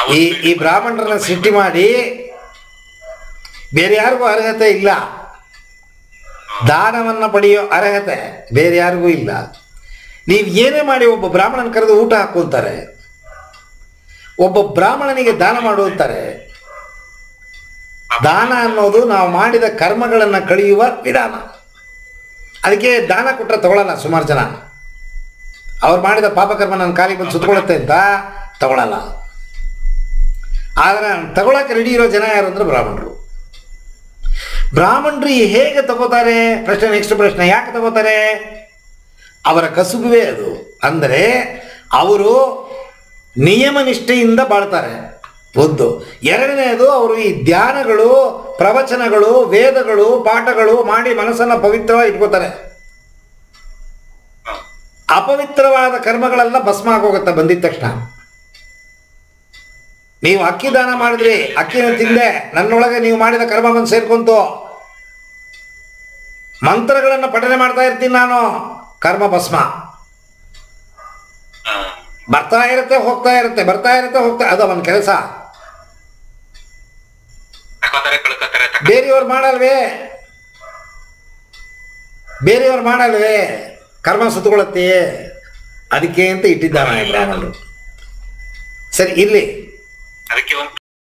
ಅವತ್ತು ಈ ಈ ಬ್ರಾಹ್ಮಣರನ್ನ ಸೃಷ್ಟಿ ಮಾಡಿ ಬೇರೆ ಯಾರಿಗೂ ಅರ್ಹತೆ ಇಲ್ಲ ದಾನವನ್ನು ಪಡೆಯೋ ಅರ್ಹತೆ ಬೇರೆ ಯಾರಿಗೂ ಇಲ್ಲ ನೀವು ಏನೇ ಮಾಡಿ ಒಬ್ಬ ಬ್ರಾಹ್ಮಣನ ಕರೆದು ಊಟ ಹಾಕುವಂತಾರೆ ಒಬ್ಬ ಬ್ರಾಹ್ಮಣನಿಗೆ ದಾನ ಮಾಡುವಂತಾರೆ ದಾನ ಅನ್ನೋದು ನಾವು ಮಾಡಿದ ಕರ್ಮಗಳನ್ನು ಕಳೆಯುವ ವಿಧಾನ ಅದಕ್ಕೆ ದಾನ ಕೊಟ್ಟರೆ ತಗೊಳ್ಳಲ್ಲ ಸುಮಾರು ಜನ ಅವ್ರು ಮಾಡಿದ ಪಾಪಕರ್ಮ ನನ್ನ ಕಾಲಿಗೆ ಬಂದು ಸುತ್ತಕೊಳ್ಳುತ್ತೆ ಅಂತ ತಗೊಳ್ಳಲ್ಲ ಆದರೆ ತಗೊಳಕ್ಕೆ ರೆಡಿ ಇರೋ ಜನ ಯಾರು ಅಂದ್ರೆ ಬ್ರಾಹ್ಮಣರು ಬ್ರಾಹ್ಮಣರು ಹೇಗೆ ತಗೋತಾರೆ ಪ್ರಶ್ನೆ ನೆಕ್ಸ್ಟ್ ಪ್ರಶ್ನೆ ಯಾಕೆ ತಗೋತಾರೆ ಅವರ ಕಸುಬುವೇ ಅದು ಅಂದರೆ ಅವರು ನಿಯಮ ನಿಷ್ಠೆಯಿಂದ ಬಾಳ್ತಾರೆ ಒಂದು ಎರಡನೆಯದು ಅವರು ಈ ಧ್ಯಾನಗಳು ಪ್ರವಚನಗಳು ವೇದಗಳು ಪಾಠಗಳು ಮಾಡಿ ಮನಸ್ಸನ್ನು ಪವಿತ್ರವಾಗಿ ಇಟ್ಕೋತಾರೆ ಹ. ಅಪವಿತ್ರವಾದ ಕರ್ಮಗಳೆಲ್ಲ ಭಸ್ಮ ಆಗೋಗುತ್ತೆ ಬಂದಿದ ತಕ್ಷಣ ನೀವು ಅಕ್ಕಿ ದಾನ ಮಾಡಿದ್ರಿ ಅಕ್ಕಿನ ತಿಂದೆ ನನ್ನೊಳಗೆ ನೀವು ಮಾಡಿದ ಕರ್ಮ ಬಂದು ಸೇರ್ಕೊಂತು ಮಂತ್ರಗಳನ್ನು ಪಠನೆ ಮಾಡ್ತಾ ಇರ್ತೀನಿ ನಾನು ಕರ್ಮ ಭಸ್ಮ ಹ. ಬರ್ತಾ ಇರುತ್ತೆ ಹೋಗ್ತಾ ಇರುತ್ತೆ ಬರ್ತಾ ಇರುತ್ತೆ ಹೋಗ್ತಾ ಅದು ಅವನ ಕೆಲಸ ತಕೋತಾರೆ ಕಳ್ಕೊತಾರೆ ತಕ ಬೇರೆಯವ್ರು ಮಾಡಲ್ವೇ ಬೇರೆಯವ್ರು ಮಾಡಲ್ವೇ ಕರ್ಮ ಸುತ್ತಕೊಳ್ಳತ್ತೆ ಅದಕ್ಕೆ ಅಂತ ಇಟ್ಟಿದ್ದಾನೆ ಬ್ರಾಹ್ಮಣರು ಸರಿ ಇಲ್ಲಿ ಅದಕ್ಕೆ ಒಂದು